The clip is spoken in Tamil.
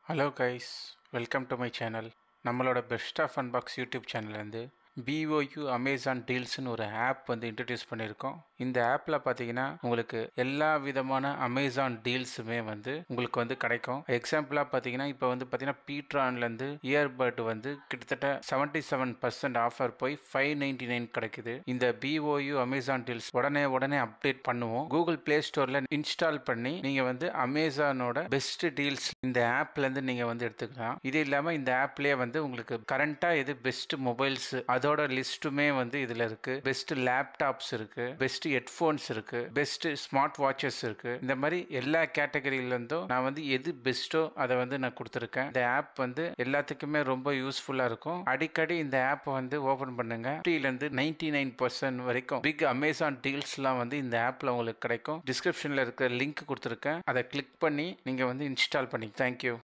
hello guys welcome to my channel நம்மளோட பெஸ்ட் ஆஃப் அன்பாக்ஸ் யூடியூப் சேனல்லேருந்து பிஓயு அமேசான் டீல்ஸ்னு ஒரு ஆப் வந்து இன்ட்ரடியூஸ் பண்ணியிருக்கோம் இந்த ஆப்பில் பார்த்தீங்கன்னா உங்களுக்கு எல்லா விதமான அமேசான் டீல்ஸுமே வந்து உங்களுக்கு வந்து கிடைக்கும் எக்ஸாம்பிளாக பார்த்தீங்கன்னா இப்போ வந்து பார்த்தீங்கன்னா பீட்ரான்லேருந்து இயர்பட் வந்து கிட்டத்தட்ட செவன்ட்டி செவன் பர்சன்ட் ஆஃபர் போய் ஃபைவ் நைன்டி நைன் கிடைக்குது இந்த பிஓயு அமேசான் டீல்ஸ் உடனே உடனே அப்டேட் பண்ணுவோம் கூகுள் பிளே ஸ்டோரில் இன்ஸ்டால் பண்ணி நீங்கள் வந்து அமேசானோட பெஸ்ட் டீல்ஸ் இந்த ஆப்லேருந்து நீங்கள் வந்து எடுத்துக்கலாம் இது இல்லாமல் இந்த ஆப்லேயே வந்து உங்களுக்கு கரண்ட்டாக எது பெஸ்ட் மொபைல்ஸ் அதோட லிஸ்ட்டுமே வந்து இதில் இருக்குது பெஸ்ட் லேப்டாப்ஸ் இருக்குது பெஸ்ட் ஹெட்ஃபோன்ஸ் இருக்குது பெஸ்ட் ஸ்மார்ட் வாட்சஸ் இருக்குது இந்த மாதிரி எல்லா கேட்டகரியிலேருந்தும் நான் வந்து எது பெஸ்ட்டோ அதை வந்து நான் கொடுத்துருக்கேன் இந்த ஆப் வந்து எல்லாத்துக்குமே ரொம்ப யூஸ்ஃபுல்லாக இருக்கும் அடிக்கடி இந்த ஆப்பை வந்து ஓப்பன் பண்ணுங்க ஃபிஃப்டிலேருந்து நைன்டி நைன் பர்சன்ட் வரைக்கும் பிக் அமேசான் டீல்ஸ்லாம் வந்து இந்த ஆப்பில் உங்களுக்கு கிடைக்கும் டிஸ்கிரிப்ஷனில் இருக்கிற லிங்க் கொடுத்துருக்கேன் அதை கிளிக் பண்ணி நீங்கள் வந்து இன்ஸ்டால் பண்ணி தேங்க்யூ